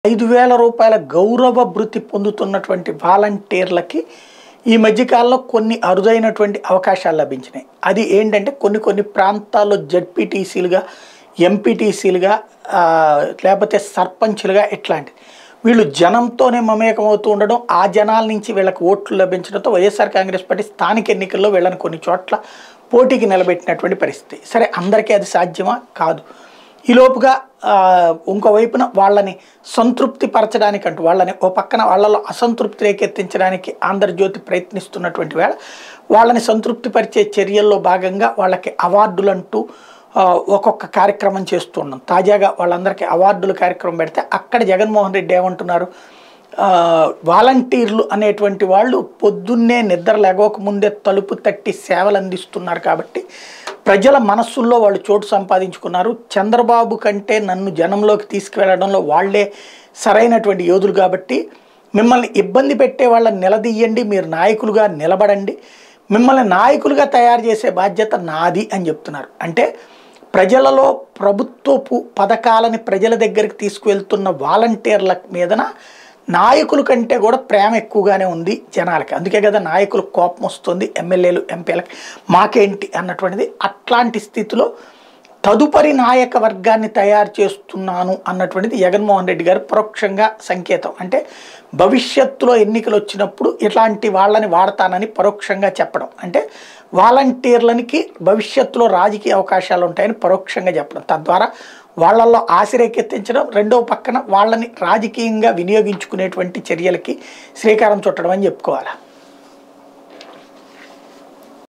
ఐదు వేల రూపాయల గౌరవ భృతి పొందుతున్నటువంటి వాలంటీర్లకి ఈ మధ్యకాలంలో కొన్ని అరుదైనటువంటి అవకాశాలు లభించినాయి అది ఏంటంటే కొన్ని కొన్ని ప్రాంతాల్లో జడ్పీటీసీలుగా ఎంపీటీసీలుగా లేకపోతే సర్పంచ్లుగా ఇట్లాంటివి వీళ్ళు జనంతోనే మమేకమవుతూ ఉండడం ఆ జనాల నుంచి వీళ్ళకి ఓట్లు లభించడంతో వైఎస్ఆర్ కాంగ్రెస్ పార్టీ స్థానిక ఎన్నికల్లో వీళ్ళని కొన్ని చోట్ల పోటీకి నిలబెట్టినటువంటి పరిస్థితి సరే అందరికీ అది సాధ్యమా కాదు ఈలోపుగా ఆ, ఇంకోవైపున వాళ్ళని సంతృప్తి పరచడానికంటూ వాళ్ళని ఓ పక్కన వాళ్ళలో అసంతృప్తి రేకెత్తించడానికి ఆంధ్రజ్యోతి ప్రయత్నిస్తున్నటువంటి వేళ వాళ్ళని సంతృప్తి పరిచే చర్యల్లో భాగంగా వాళ్ళకి అవార్డులంటూ ఆ, ఒక్కొక్క కార్యక్రమం చేస్తున్నాం తాజాగా వాళ్ళందరికీ అవార్డుల కార్యక్రమం పెడితే అక్కడ జగన్మోహన్ రెడ్డి ఏమంటున్నారు ఆ, వాలంటీర్లు అనేటువంటి వాళ్ళు పొద్దున్నే నిద్ర లేగక ముందే తలుపు తట్టి సేవలు అందిస్తున్నారు కాబట్టి ప్రజల మనస్సుల్లో వాళ్ళు చోటు సంపాదించుకున్నారు చంద్రబాబు కంటే నన్ను జనంలోకి తీసుకువెళ్ళడంలో వాళ్ళే సరైనటువంటి యోధులు కాబట్టి మిమ్మల్ని ఇబ్బంది పెట్టే వాళ్ళని నిలదీయండి మీరు నాయకులుగా నిలబడండి మిమ్మల్ని నాయకులుగా తయారు చేసే బాధ్యత నాది అని చెప్తున్నారు అంటే ప్రజలలో ప్రభుత్వపు పథకాలని ప్రజల దగ్గరికి తీసుకువెళ్తున్న వాలంటీర్ల మీదన నాయకుల కంటే కూడా ప్రేమ ఎక్కువగానే ఉంది జనాలకి అందుకే కదా నాయకులు కోపం వస్తుంది ఎమ్మెల్యేలు ఎంపీలకి మాకేంటి అన్నటువంటిది అట్లాంటి స్థితిలో తదుపరి నాయక వర్గాన్ని తయారు చేస్తున్నాను అన్నటువంటిది జగన్మోహన్ రెడ్డి గారు పరోక్షంగా సంకేతం అంటే భవిష్యత్తులో ఎన్నికలు వచ్చినప్పుడు ఇట్లాంటి వాళ్ళని వాడతానని పరోక్షంగా చెప్పడం అంటే వాలంటీర్లనికి భవిష్యత్తులో రాజకీయ అవకాశాలు ఉంటాయని పరోక్షంగా చెప్పడం తద్వారా వాళ్ళల్లో ఆశ రేకెత్తించడం రెండో పక్కన వాళ్ళని రాజకీయంగా వినియోగించుకునేటువంటి చర్యలకి శ్రీకారం చుట్టడం అని చెప్పుకోవాలి